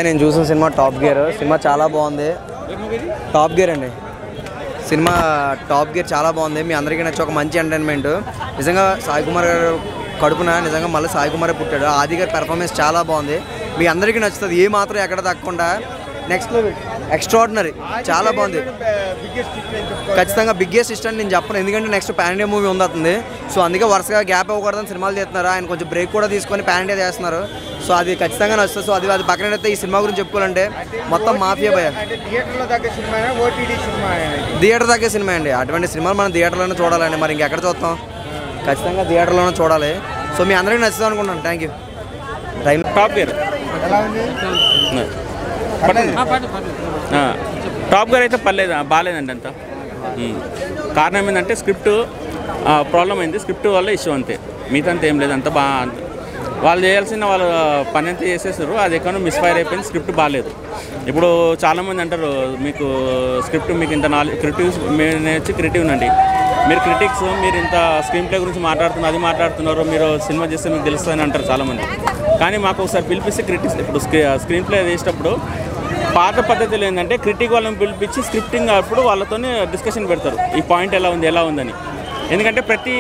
నేను చూసిన cinema Top gear cinema చాలా బాగుంది టాప్ గేర్ అండి సినిమా టాప్ గేర్ చాలా బాగుంది మీ అందరికీ నచ్చి ఒక మంచి ఎంటర్టైన్మెంట్ నిజంగా సాయి కుమార్ గారు కడుపున నిజంగా మళ్ళీ సాయి కుమారే పుట్టాడు ఆది గారి పెర్ఫార్మెన్స్ చాలా బాగుంది మీ అందరికీ నచ్చుతుంది ఏ మాత్రం ఎక్కడ తగ్గకుండా నెక్స్ట్ లెవెల్ ఎక్స్ట్రాడినరీ చాలా బాగుంది ఖచ్చితంగా బిగ్గెస్ట్ ఇష్టం నేను చెప్పను ఎందుకంటే నెక్స్ట్ పాన్ ఇండియా మూవీ ఉందవుతుంది సో అందుకే వరుసగా గ్యాప్ ఇవ్వకూడదని సినిమాలు చేస్తున్నారు ఆయన కొంచెం బ్రేక్ కూడా తీసుకొని పాన్ ఇండియా చేస్తున్నారు సో అది ఖచ్చితంగా నచ్చుతుంది సో అది అది పక్కన పెడితే ఈ సినిమా గురించి చెప్పుకోవాలంటే మొత్తం మాఫియా భయ అంటే థియేటర్లో తగ్గ సినిమా ఓటీటీ సినిమా థియేటర్ దాకే సినిమా అండి అటువంటి సినిమాలు మనం థియేటర్లోనే చూడాలండి మరి ఇంకెక్కడ చూస్తాం ఖచ్చితంగా థియేటర్లోనే చూడాలి సో మీ అందరికీ నచ్చుతుంది అనుకుంటున్నాను thank you time Top Gear ఎలా ఉంది టాప్ గేర్ అయితే పర్లేదు బాగాలేదండి అంత ఉమ్. కారణం ఏంటంటే స్క్రిప్ట్ ప్రాబ్లం అయింది స్క్రిప్ట్ వల్ల ఇష్యూ అంతే మిగతా అంతా ఏం లేదు అంత బాగా వాళ్ళు చేయాల్సిన వాళ్ళ పని అంతా చేసేసారు అది ఎక్కడో మిస్ఫైర్ అయిపోయింది స్క్రిప్ట్ బాగాలేదు ఇప్పుడు చాలామంది అంటారు మీకు స్క్రిప్ట్ మీకు ఇంత నాలెడ్జ్ క్రిటివ్స్ నేను వచ్చి క్రిటివ్ అండి మీరు క్రిటిక్స్ మీరు ఇంత స్క్రీన్ ప్లే గురించి మాట్లాడుతున్నారు అది మాట్లాడుతున్నారు మీరు సినిమా చేస్తే మీకు తెలుస్తుందని అంటారు చాలామంది కానీ మాకు ఒకసారి పిలిపిస్తే క్రిటిక్స్ ఇప్పుడు స్క్రీ స్క్రీన్ ప్లే చేసేటప్పుడు పాత పద్ధతిలో ఏంటంటే క్రిటిక్ వాళ్ళని పిలిపించి స్క్రిప్టింగ్ అప్పుడు వాళ్ళతోనే డిస్కషన్ పెడతారు ఈ పాయింట్ ఎలా ఉంది ఎలా ఉందని ఎందుకంటే ప్రతి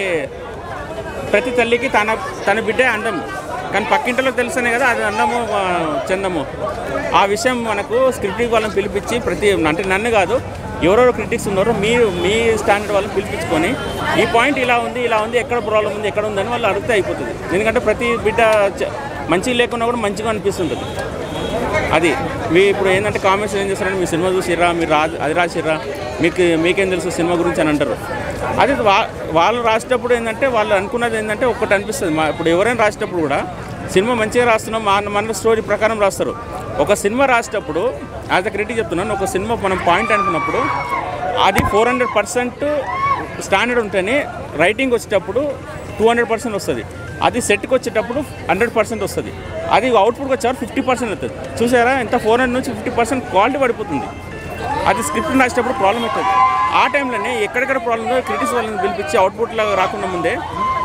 ప్రతి తల్లికి తన తన బిడ్డే అందం కానీ పక్కింటిలో తెలుసనే కదా అది అందము ఆ, చందము ఆ విషయం మనకు స్క్రిప్టింగ్ వాళ్ళని పిలిపించి ప్రతి అంటే నన్ను కాదు ఎవరెవరు క్రిటిక్స్ ఉన్నారో మీరు మీ స్టాండర్డ్ వాళ్ళని పిలిపించుకొని ఈ పాయింట్ ఇలా ఉంది ఇలా ఉంది ఎక్కడ ప్రాబ్లం ఉంది ఎక్కడ ఉందని వాళ్ళు అడిగితే అయిపోతుంది ఎందుకంటే ప్రతి బిడ్డ చ- మంచిగా లేకున్నా కూడా మంచిగా అనిపిస్తుంటుంది అది మీ ఇప్పుడు ఏంటంటే కామెంట్స్ ఏం చేస్తారంటే మీ సినిమా చూసిర్రా మీరు రా అది రాసిర్రా మీకు మీకేం తెలుసు సినిమా గురించి అని అంటారు అది వా వాళ్ళు రాసేటప్పుడు ఏంటంటే వాళ్ళు అనుకున్నది ఏంటంటే ఒక్కటి అనిపిస్తుంది మా ఇప్పుడు ఎవరైనా రాసేటప్పుడు కూడా సినిమా మంచిగా రాస్తున్నాం మా మన స్టోరీ ప్రకారం రాస్తారు ఒక సినిమా రాసేటప్పుడు యాజ్ అ క్రిటిక్ చెప్తున్నాను ఒక సినిమా మనం పాయింట్ అనుకున్నప్పుడు అది ఫోర్ హండ్రెడ్ పర్సెంట్ స్టాండర్డ్ ఉంటేనే రైటింగ్ వచ్చేటప్పుడు టూ హండ్రెడ్ పర్సెంట్ వస్తుంది అది సెట్కి వచ్చేటప్పుడు హండ్రెడ్ పర్సెంట్ వస్తుంది అది అవుట్పుట్కి వచ్చేవారు ఫిఫ్టీ పర్సెంట్ అవుతుంది చూసారా ఎంత ఫోర్ హండ్రెడ్ నుంచి ఫిఫ్టీ పర్సెంట్ క్వాలిటీ పడిపోతుంది అది స్క్రిప్ట్ రాసేటప్పుడు ప్రాబ్లం అవుతుంది ఆ టైంలోనే ఎక్కడెక్కడ ప్రాబ్లం ఉందో క్రిటిక్స్ వాళ్ళని పిలిపించి అవుట్పుట్లో రాకుండా ముందే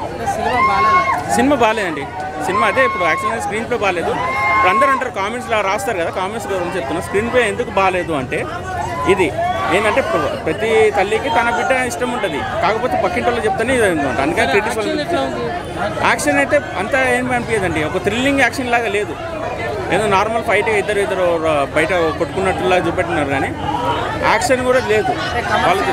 సినిమా బాగాలేదండి సినిమా అదే ఇప్పుడు యాక్చువల్గా స్క్రీన్ ప్లే బాగాలేదు ఇప్పుడు అందరూ అంటారు కామెంట్స్లో రాస్తారు కదా కామెంట్స్ గురించి చెప్తున్నా స్క్రీన్ ప్లే ఎందుకు బాగాలేదు అంటే ఇది ఏంటంటే ప్ర- ప్రతి తల్లికి తన బిడ్డ ఇష్టం ఉంటుంది కాకపోతే పక్కింటి వాళ్ళు చెప్తేనే ఇది అనమాట అందుకని క్రిటిక్స్ వాళ్ళు యాక్షన్ అయితే అంత ఏం అనిపించదండి ఒక థ్రిల్లింగ్ యాక్షన్ లాగా లేదు ఏదో నార్మల్ ఫైట్ ఇద్దరు ఇద్దరు ర- బయట కొట్టుకున్నట్టులా చూపెట్టినారు కానీ యాక్షన్ కూడా లేదు వాళ్ళకి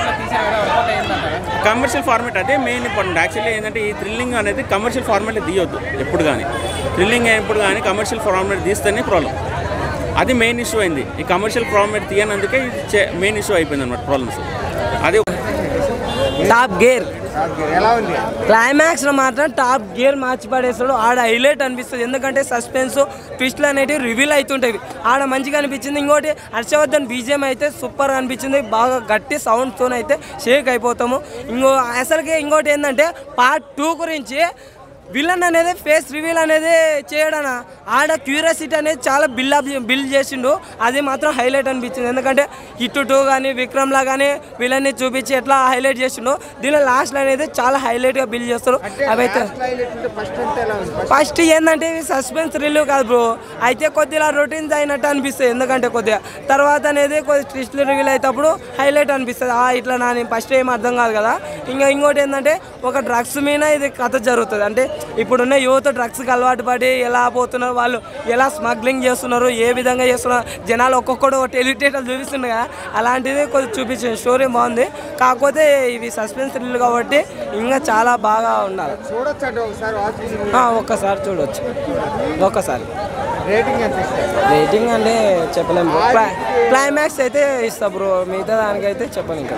కమర్షియల్ ఫార్మేట్ అదే మెయిన్ ఇంపార్టెంట్ యాక్చువల్లీ ఏంటంటే ఈ థ్రిల్లింగ్ అనేది కమర్షియల్ ఫార్మేట్ తీయొద్దు ఎప్పుడు కానీ థ్రిల్లింగ్ ఎప్పుడు కానీ కమర్షియల్ ఫార్మేట్ తీస్తేనే ప్రాబ్లం అది మెయిన్ ఇష్యూ అయింది ఈ కమర్షియల్ ఫార్మేట్ తీయనందుకే ఇది మెయిన్ ఇష్యూ అయిపోయింది అనమాట ప్రాబ్లమ్స్ అది టాప్ గేర్ ఎలా ఉంది క్లైమాక్స్లో మాత్రం టాప్ గేర్ మార్చి పడేస్తాడు ఆడ హైలైట్ అనిపిస్తుంది ఎందుకంటే సస్పెన్స్ ట్విస్ట్లు అనేటివి రివీల్ అవుతుంటాయి ఆడ మంచిగా అనిపించింది ఇంకోటి హర్షవర్ధన్ బీజిఎం అయితే సూపర్ అనిపించింది బాగా గట్టి సౌండ్తో అయితే షేక్ అయిపోతాము ఇంకో అసలుకి ఇంకోటి ఏంటంటే పార్ట్ టూ గురించి విలన్ అనేది ఫేస్ రివీల్ అనేది చేయడన ఆడ క్యూరియాసిటీ అనేది చాలా బిల్డప్ బిల్డ్ చేసిండు అది మాత్రం హైలైట్ అనిపించింది ఎందుకంటే హిట్ టూ కానీ విక్రమ్లా కానీ విలన్ని చూపించి ఎట్లా హైలైట్ చేసిండు దీనిలో లాస్ట్ అనేది చాలా హైలైట్గా బిల్డ్ చేస్తారు అవైతే ఫస్ట్ అంతా ఎలా ఉంది ఫస్ట్ ఏంటంటే ఇవి సస్పెన్స్ రిలీవ్ కాదు బ్రో అయితే కొద్దిగా రొటీన్స్ అయినట్టు అనిపిస్తుంది ఎందుకంటే కొద్దిగా తర్వాత అనేది కొద్ది ట్విస్ట్లు రివీల్ అయినప్పుడు హైలైట్ అనిపిస్తుంది ఆ ఇట్లా నా ఫస్ట్ ఏం అర్థం కాదు కదా ఇంకా ఇంకోటి ఏంటంటే ఒక డ్రగ్స్ మీద ఇది కథ జరుగుతుంది అంటే ఇప్పుడున్న యువత డ్రగ్స్కి అలవాటు పడి ఎలా పోతున్నారు వాళ్ళు ఎలా స్మగ్లింగ్ చేస్తున్నారు ఏ విధంగా చేస్తున్నారు జనాలు ఒక్కొక్కడు టెలిటేటర్ చూపిస్తుండే కదా అలాంటిది కొద్దిగా చూపించింది స్టోరీ బాగుంది కాకపోతే ఇవి సస్పెన్స్ థ్రిల్ కాబట్టి ఇంకా చాలా బాగా ఉండాలి చూడొచ్చు అంటే ఒకసారి వాచ్ ఆ, ఒక్కసారి చూడొచ్చు ఒక్కసారి రేటింగ్ ఎంత ఇస్తారు రేటింగ్ అంటే చెప్పలేము బ్రో క్లై- క్లైమాక్స్ అయితే ఇస్తా బ్రో మిగతా దానికైతే చెప్పను ఇంకా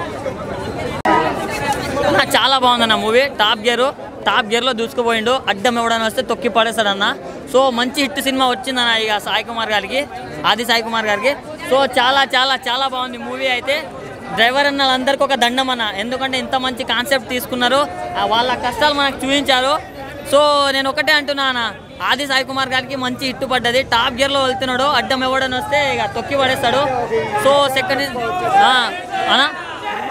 అన్న చాలా బాగుందన్న మూవీ టాప్ గేర్ టాప్ గేర్లో దూసుకుపోయిండు అడ్డం ఎవడని వస్తే తొక్కి పడేస్తాడన్న సో మంచి హిట్ సినిమా వచ్చిందన్న ఇక సాయి కుమార్ గారికి ఆది సాయి కుమార్ గారికి సో చాలా చాలా చాలా బాగుంది మూవీ అయితే డ్రైవర్ అన్న అందరికీ ఒక దండం అన్న ఎందుకంటే ఇంత మంచి కాన్సెప్ట్ తీసుకున్నారు ఆ వాళ్ళ కష్టాలు మనకు చూపించారు సో నేను ఒకటే అంటున్నా అన్న ఆది సాయి కుమార్ గారికి మంచి హిట్ పడ్డది టాప్ గేర్లో వెళ్తున్నాడు అడ్డం ఎవడని వస్తే ఇక తొక్కి పడేస్తాడు సో సెకండ్ అన్నా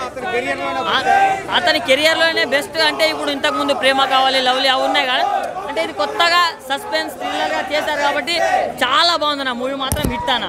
ఆ- అతని కెరియర్లోనే బెస్ట్ అంటే ఇప్పుడు ఇంతకు ముందు ప్రేమ కావాలి లవ్లీ అవి ఉన్నాయి కదా అంటే ఎందుకంటే ఇది కొత్తగా సస్పెన్స్ థ్రిల్లర్గా చేశారు కాబట్టి చాలా బాగుంది నా మూవీ మాత్రం హిట్ అన్న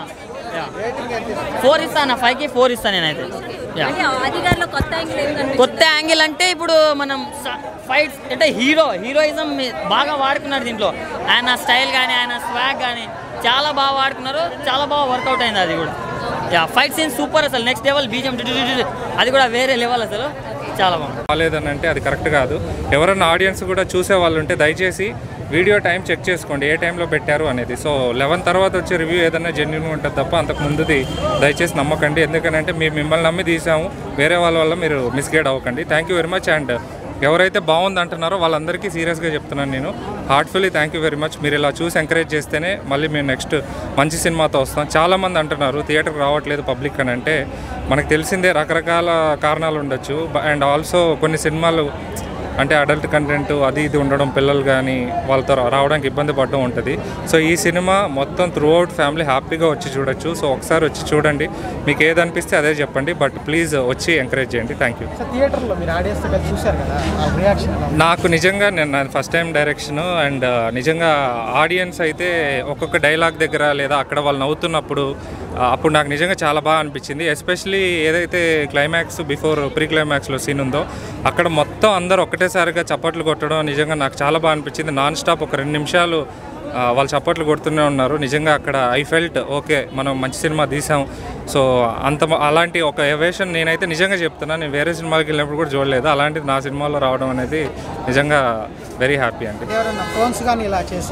ఫోర్ ఇస్తాను ఫైవ్కి ఫోర్ ఇస్తాను నేనైతే యా. అంటే ఆదిగారిలో కొత్త యాంగిల్ ఏమి కనిపించింది? కొత్త యాంగిల్ అంటే ఇప్పుడు మనం ఫైట్స్ అంటే హీరో హీరోయిజం బాగా వాడుకున్నారు దీంట్లో ఆయన స్టైల్ కానీ ఆయన స్వాగ్ కానీ చాలా బాగా వాడుకున్నారు చాలా బాగా వర్కౌట్ అయింది అది కూడా యా ఫైట్ సీన్ సూపర్ అసలు నెక్స్ట్ లెవెల్ బీజం అది కూడా వేరే లెవెల్ అసలు చాలా బాగుంది బాగాలేదని అంటే అది కరెక్ట్ కాదు ఎవరన్నా ఆడియన్స్ కూడా చూసే వాళ్ళు ఉంటే దయచేసి వీడియో టైం చెక్ చేసుకోండి ఏ టైంలో పెట్టారు అనేది సో లెవెన్ తర్వాత వచ్చే రివ్యూ ఏదైనా జెన్యున్గా ఉంటుంది తప్ప అంతకు ముందుది దయచేసి నమ్మకండి ఎందుకంటే మేము మిమ్మల్ని నమ్మి తీసాము వేరే వాళ్ళ వల్ల మీరు మిస్గైడ్ అవ్వకండి thank you very much and ఎవరైతే బాగుంది అంటున్నారో వాళ్ళందరికీ సీరియస్గా చెప్తున్నాను నేను heartfully thank you very much మీరు ఇలా చూసి ఎంకరేజ్ చేస్తేనే మళ్ళీ మేము నెక్స్ట్ మంచి సినిమాతో వస్తాం చాలామంది అంటున్నారు థియేటర్కి రావట్లేదు పబ్లిక్ అని అంటే మనకు తెలిసిందే రకరకాల కారణాలు ఉండొచ్చు అండ్ ఆల్సో కొన్ని సినిమాలు అంటే అడల్ట్ కంటెంట్ అది ఇది ఉండడం పిల్లలు కానీ వాళ్ళతో రా- రావడానికి ఇబ్బంది పడడం ఉంటుంది సో ఈ సినిమా మొత్తం త్రూ అవుట్ ఫ్యామిలీ హ్యాపీగా వచ్చి చూడొచ్చు సో ఒకసారి వచ్చి చూడండి మీకు ఏది అనిపిస్తే అదే చెప్పండి బట్ ప్లీజ్ వచ్చి ఎంకరేజ్ చేయండి థ్యాంక్ యూ సార్ థియేటర్లో మీరు ఆడియన్స్ కలిసి చూశారు కదా ఆ రియాక్షన్ ఎలా ఉంది? నాకు నిజంగా నేను నా ఫస్ట్ టైం డైరెక్షన్ అండ్ నిజంగా ఆడియన్స్ అయితే ఒక్కొక్క డైలాగ్ దగ్గర లేదా అక్కడ వాళ్ళు నవ్వుతున్నప్పుడు ఆ, అప్పుడు నాకు నిజంగా చాలా బాగా అనిపించింది ఎస్పెషలీ ఏదైతే క్లైమాక్స్ బిఫోర్ ప్రీ క్లైమాక్స్లో సీన్ ఉందో అక్కడ మొత్తం అందరూ ఒకటేసారిగా చప్పట్లు కొట్టడం నిజంగా నాకు చాలా బాగా అనిపించింది నాన్ స్టాప్ ఒక రెండు నిమిషాలు ఆ, వాళ్ళు చప్పట్లు కొడుతూనే ఉన్నారు నిజంగా అక్కడ ఐ ఫెల్ట్ ఓకే మనం మంచి సినిమా తీసాం సో అంత మ- అలాంటి ఒక ఎవేషన్ నేనైతే నిజంగా చెప్తున్నా నేను వేరే సినిమాకి వెళ్ళినప్పుడు కూడా చూడలేదు అలాంటిది నా సినిమాలో రావడం అనేది నిజంగా వెరీ హ్యాపీ అండి ఎవరైనా ఫోన్స్ కానీ ఇలా చేసి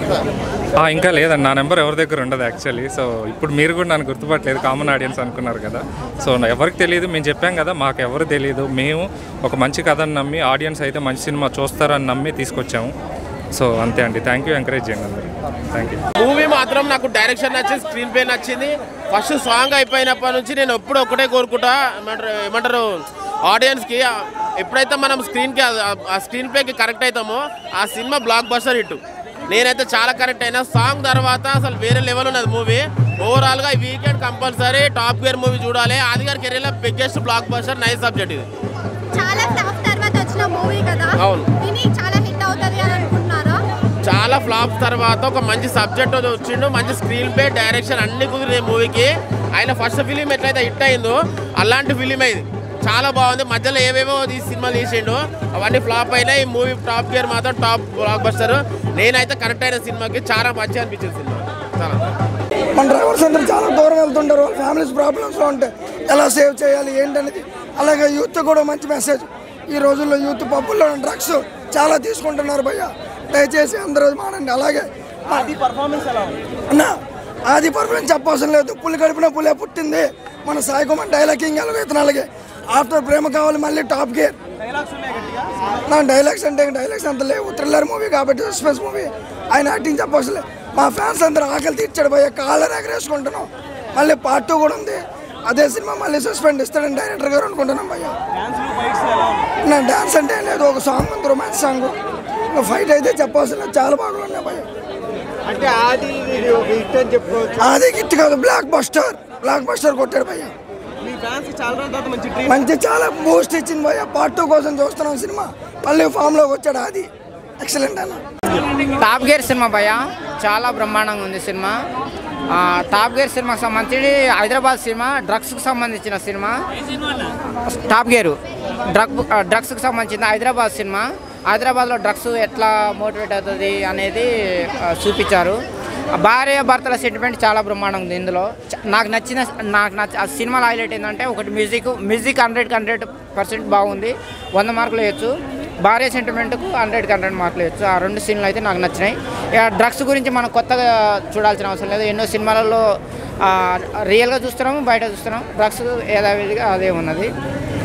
ఆ, ఇంకా లేదండి నా నెంబర్ ఎవరి దగ్గర ఉండదు యాక్చువల్లీ సో ఇప్పుడు మీరు కూడా నన్ను గుర్తుపట్టలేదు కామన్ ఆడియన్స్ అనుకున్నారు కదా సో నా- ఎవరికి తెలియదు మేము చెప్పాం కదా మాకు ఎవరు తెలియదు మేము ఒక మంచి కథను నమ్మి ఆడియన్స్ అయితే మంచి సినిమా చూస్తారని నమ్మి తీసుకొచ్చాము సో అంతే అండి థ్యాంక్ యూ ఎంకరేజ్ చేయండి అందరూ థ్యాంక్ యూ మూవీ మాత్రం నాకు డైరెక్షన్ నచ్చింది స్క్రీన్ ప్లే నచ్చింది ఫస్ట్ సాంగ్ అయిపోయినప్పటి నుంచి నేను ఎప్పుడు ఒకటే కోరుకుంటా ఏమంటారు ఏమంటారు ఆడియన్స్కి ఎప్పుడైతే మనం స్క్రీన్కి ఆ స్క్రీన్ ప్లేకి కరెక్ట్ అవుతామో ఆ సినిమా బ్లాక్ బస్టర్ హిట్ నేనైతే చాలా కరెక్ట్ అయినా సాంగ్ తర్వాత అసలు వేరే లెవెల్ ఉన్నది మూవీ ఓవరాల్గా ఈ weekend compulsory Top Gear movie చూడాలి ఆది గారి కెరీర్లో biggest blockbuster nice subject ఇది చాలా ఫ్లాప్ తర్వాత వచ్చిన మూవీ కదా అవును. ఇది చాలా హిట్ అవుతుంది అని అనుకుంటున్నారా చాలా ఫ్లాప్స్ తర్వాత ఒక మంచి సబ్జెక్ట్ వచ్చిండు మంచి స్క్రీన్ ప్లే డైరెక్షన్ అన్ని కుదిరినాయి మూవీకి ఆయన ఫస్ట్ ఫిలిం ఎట్లయితే హిట్ అయిందో అలాంటి ఫిలిం ఇది చాలా బాగుంది మధ్యలో ఏవేవో తీసి సినిమాలు తీసిండు అవన్నీ ఫ్లాప్ అయినాయి ఈ మూవీ టాప్ గేర్ మాత్రం టాప్ బ్లాక్ బస్టర్ నేనైతే కరెక్ట్ అయిన సినిమాకి చాలా మంచి అనిపించింది సినిమా చాలా మన డ్రైవర్స్ అందరూ చాలా దూరం వెళ్తుంటారు వాళ్ళ ఫ్యామిలీస్ ప్రాబ్లమ్స్లో ఉంటాయి ఎలా సేవ్ చేయాలి ఏంటనేది అలాగే యూత్ కూడా మంచి మెసేజ్ ఈ రోజుల్లో యూత్ పబ్బుల్లో డ్రగ్స్ చాలా తీసుకుంటున్నారు భయ్య దయచేసి అందరూ మానండి అలాగే ఆది పర్ఫార్మెన్స్ ఎలా అన్న ఆది పర్ఫార్మెన్స్ చెప్పవసరం లేదు పులి గడిపిన పులే పుట్టింది మన సాయి కుమార్ డైలాగింగ్ అలాగే ఇతను అలాగే ఆఫ్టర్ ప్రేమ కావాలి మళ్ళీ టాప్ గేర్ నా డైలాగ్స్ అంటే డైలాగ్స్ అంత లేవు థ్రిల్లర్ మూవీ కాబట్టి సస్పెన్స్ మూవీ ఆయన యాక్టింగ్ చెప్పవసరం లేదు మా ఫ్యాన్స్ అందరూ ఆకలి తీర్చాడు భయ్య కాలర్ ఎగరేసుకుంటున్నాం మళ్ళీ పార్ట్ టూ కూడా ఉంది అదే సినిమా మళ్ళీ సస్పెండ్ ఇస్తాడని డైరెక్టర్ గారు అనుకుంటున్నాం భయ్య నా డాన్స్ అంటే ఏం లేదు ఒక సాంగ్ ఉంది రొమాన్స్ సాంగ్ ఫైట్ అయితే చెప్పవసరం లేదు చాలా బాగా ఉన్నాయి భయ్య అంటే ఆది ఇది ఒక హిట్ అని చెప్పుకోవచ్చు అది గిట్ కాదు బ్లాక్ బస్టర్ బ్లాక్ బస్టర్ కొట్టాడు భయ్య మంచి చాలా బూస్ట్ ఇచ్చింది భయ్య పార్ట్ టూ కోసం చూస్తున్నాం సినిమా మళ్ళీ ఫామ్ లోకి వచ్చాడు అది ఎక్సలెంట్ అన్న టాప్ గేర్ సినిమా భయ చాలా బ్రహ్మాండంగా ఉంది సినిమా ఆ, టాప్ గేర్ సినిమాకి సంబంధించి హైదరాబాద్ సినిమా డ్రగ్స్కి సంబంధించిన సినిమా టాప్ గేరు డ్రగ్ డ్రగ్స్కి సంబంధించిన హైదరాబాద్ సినిమా హైదరాబాద్లో డ్రగ్స్ ఎట్లా మోటివేట్ అవుతుంది అనేది ఆ, చూపించారు ఆ భార్య భర్తల సెంటిమెంట్ చాలా బ్రహ్మాండంగా ఉంది ఇందులో చ- నాకు నచ్చిన నాకు నచ్చ ఆ సినిమాలో హైలైట్ ఏంటంటే ఒకటి మ్యూజిక్ మ్యూజిక్ హండ్రెడ్కి హండ్రెడ్ పర్సెంట్ బాగుంది వంద మార్కులు వేయచ్చు భార్య సెంటిమెంట్కు హండ్రెడ్కి హండ్రెడ్ మార్కులు వేయచ్చు ఆ రెండు సీన్లు అయితే నాకు నచ్చినాయి ఇక డ్రగ్స్ గురించి మనం కొత్తగా చూడాల్సిన అవసరం లేదు ఎన్నో సినిమాలలో రియల్గా చూస్తున్నాము బయట చూస్తున్నాం డ్రగ్స్ యథావిధిగా అదే ఉన్నది